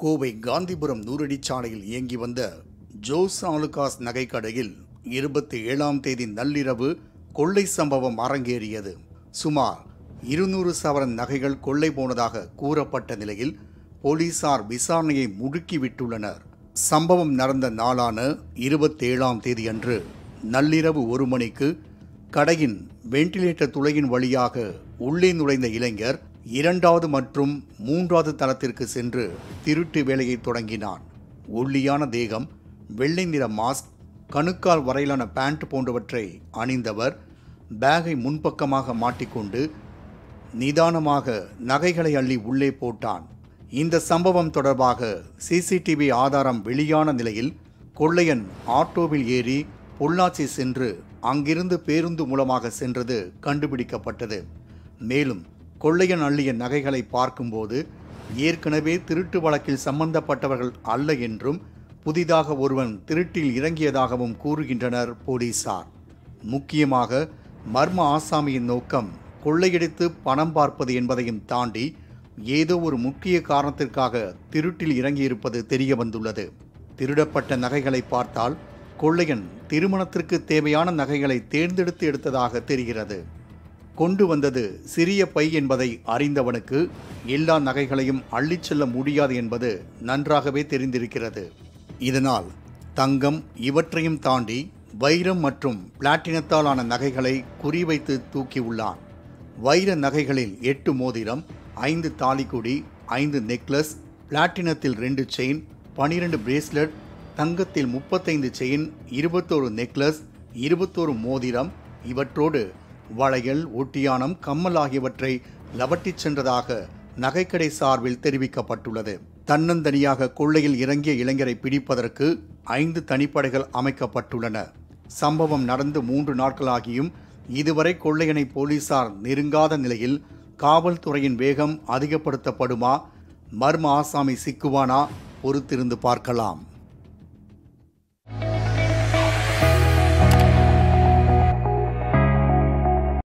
கோவை காந்திபுரம் நூறடிச்சாலையில் இயங்கி வந்த ஜோஸ் ஆலுகாஸ் நகைக்கடையில் இருபத்தி ஏழாம் தேதி நள்ளிரவு கொள்ளை சம்பவம் அரங்கேறியது சுமார் இருநூறு சவரன் நகைகள் கொள்ளை போனதாக கூறப்பட்ட நிலையில் போலீசார் விசாரணையை முடுக்கிவிட்டுள்ளனர் சம்பவம் நடந்த நாளான இருபத்தேழாம் தேதியன்று நள்ளிரவு ஒரு மணிக்கு கடையின் வெண்டிலேட்டர் துளையின் வழியாக உள்ளே நுழைந்த இளைஞர் இரண்டாவது மற்றும் மூன்றாவது தளத்திற்கு சென்று திருட்டு வேலையை தொடங்கினான் ஒல்லியான தேகம் வெள்ளை நிற மாஸ்க் கணுக்கால் வரையிலான பேண்ட் போன்றவற்றை அணிந்தவர் பேகை முன்பக்கமாக மாட்டிக்கொண்டு நிதானமாக நகைகளை அள்ளி உள்ளே போட்டான் இந்த சம்பவம் தொடர்பாக சிசிடிவி ஆதாரம் வெளியான நிலையில் கொள்ளையன் ஆட்டோவில் ஏறி பொள்ளாச்சி சென்று அங்கிருந்து பேருந்து மூலமாக சென்றது கண்டுபிடிக்கப்பட்டது மேலும் கொள்ளையன் அள்ளிய நகைகளை பார்க்கும்போது ஏற்கனவே திருட்டு வழக்கில் சம்பந்தப்பட்டவர்கள் அல்ல என்றும் புதிதாக ஒருவன் திருட்டில் இறங்கியதாகவும் கூறுகின்றனர் போலீசார் முக்கியமாக மர்ம ஆசாமியின் நோக்கம் கொள்ளையடித்து பணம் பார்ப்பது என்பதையும் தாண்டி ஏதோ ஒரு முக்கிய காரணத்திற்காக திருட்டில் இறங்கியிருப்பது தெரிய வந்துள்ளது திருடப்பட்ட நகைகளை பார்த்தால் கொள்ளையன் திருமணத்திற்கு தேவையான நகைகளை தேர்ந்தெடுத்து எடுத்ததாக தெரிகிறது கொண்டு வந்தது சிறிய பை என்பதை அறிந்தவனுக்கு எல்லா நகைகளையும் அள்ளிச் செல்ல முடியாது என்பது நன்றாகவே தெரிந்திருக்கிறது இதனால் தங்கம் இவற்றையும் தாண்டி வைரம் மற்றும் பிளாட்டினத்தாலான நகைகளை குறிவைத்து தூக்கியுள்ளான் வைர நகைகளில் எட்டு மோதிரம் ஐந்து தாலிக்குடி ஐந்து நெக்லஸ் பிளாட்டினத்தில் ரெண்டு செயின் பனிரெண்டு பிரேஸ்லெட் தங்கத்தில் முப்பத்தைந்து செயின் இருபத்தோரு நெக்லஸ் இருபத்தோரு மோதிரம் இவற்றோடு வளையல் ஒட்டியானம் கம்மல் ஆகியவற்றை லவட்டிச் சென்றதாக நகைக்கடை சார்பில் தெரிவிக்கப்பட்டுள்ளது தன்னந்தனியாக கொள்ளையில் இறங்கிய இளைஞரை பிடிப்பதற்கு ஐந்து தனிப்படைகள் அமைக்கப்பட்டுள்ளன சம்பவம் நடந்து மூன்று நாட்களாகியும் இதுவரை கொள்ளையனை போலீசார் நெருங்காத நிலையில் காவல்துறையின் வேகம் அதிகப்படுத்தப்படுமா மர்ம ஆசாமி சிக்குவானா பொறுத்திருந்து பார்க்கலாம்